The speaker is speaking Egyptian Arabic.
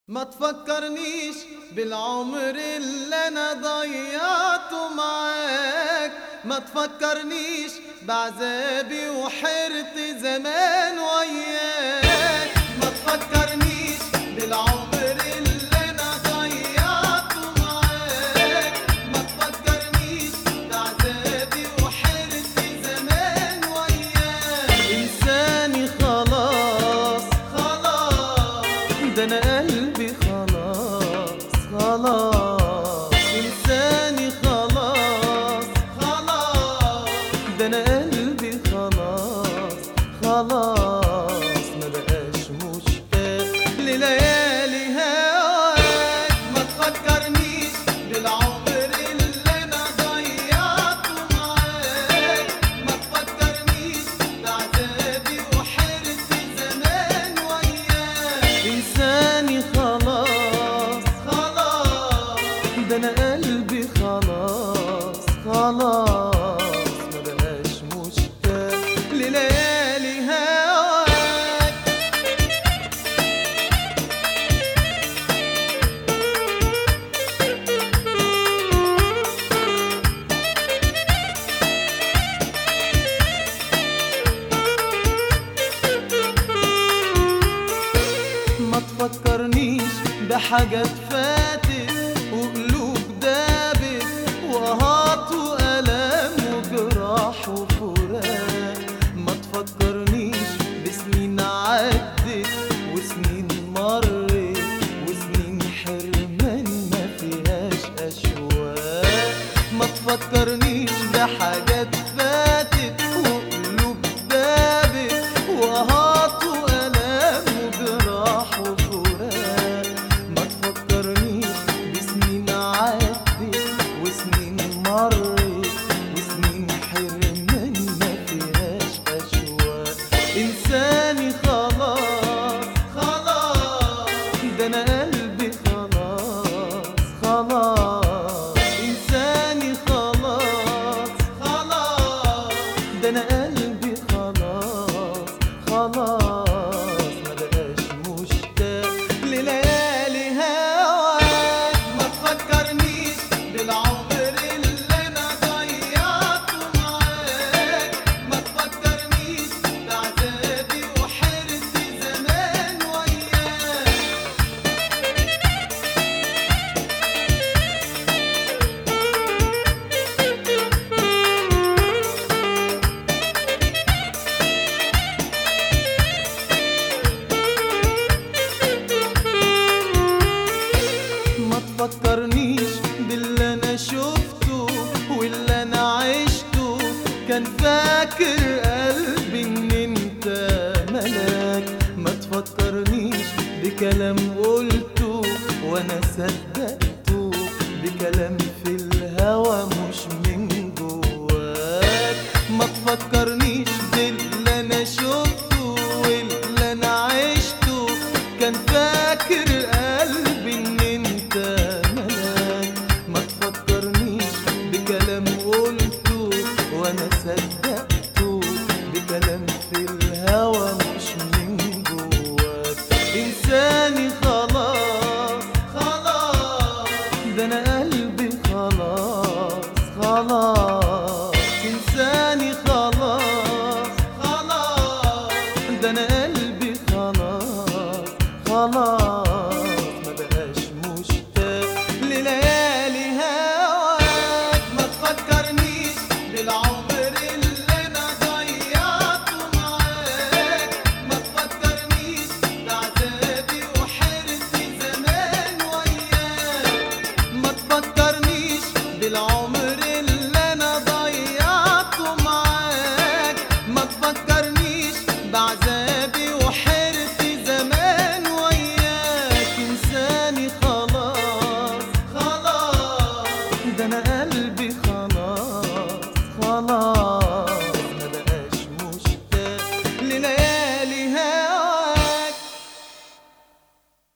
ما تفكرنيش بالعمر اللي انا ضيعته معاك ما تفكرنيش بعذابي وحيرتي زمان وياك ما تفكرنيش بالعمر اللي انا ضيعته معاك ما تفكرنيش بعذابي وحيرتي زمان وياك انساني خلاص خلاص ده انا قلبي خلاص خلاص انساني خلاص خلاص ده انا قلبي خلاص خلاص ما بقاش مشتاق لليالي هواك ما تفكرنيش بالعمر اللي انا ضيعته معاك ما تفكرنيش بعذابي وحيرتي زمان وياك انساني خلاص خلاص ده انا قلبي خلاص خلاص ما بقاش مشتاق لليالي هواك ما تفكرنيش بحاجات فاتت وقلوب دابت وهات وألم وجراح وفراق ما تفكرنيش بسنين عدت وسنين مرت وسنين حرمان ما فيهاش أشواق ما تفكرنيش بحاجات فاتت وقلوب دابت وهات وألم وجراح وفراق ما تفكرنيش بسنين عدت وسنين مرت وسنين حرمان ما فيهاش أشواق إنساني خلاص خلاص ده أنا قلبي خلاص خلاص إنساني خلاص خلاص ده أنا قلبي خلاص خلاص ما بقاش مشتاق لليالي هواك ما تفكرنيش بالعمر اللي انا ضيعته معاك ما تفكرنيش بعذابي وحيرتي زمان وياك ما تفكرنيش باللي انا شفته واللي انا عشته كان فاكر قلبي ان انت ملاك ما تفكرنيش بكلام قلته وانا صدقته بكلام في الهوى مش من جواك ما تفكرنيش باللي انا شفته واللي انا عشته كان فاكر قلبي ان انت ملاك ما تفكرنيش بكلام قلته وانا صدقته بكلام في الهوى مش من جواك انساني خلاص خلاص ده انا قلبي خلاص خلاص انساني خلاص خلاص ده انا قلبي خلاص خلاص ما بقاش مشتاق لليالي هواك ما تفكرنيش بالعمر اللي انا ضيعته معاك ما تفكرنيش بعذابي وحيرتي زمان وياك ما تفكرنيش بالعمر اللي انا ضيعته معاك ما تفكرنيش بعذابي وحيرتي زمان وياك انساني خلاص خلاص ده انا قلبي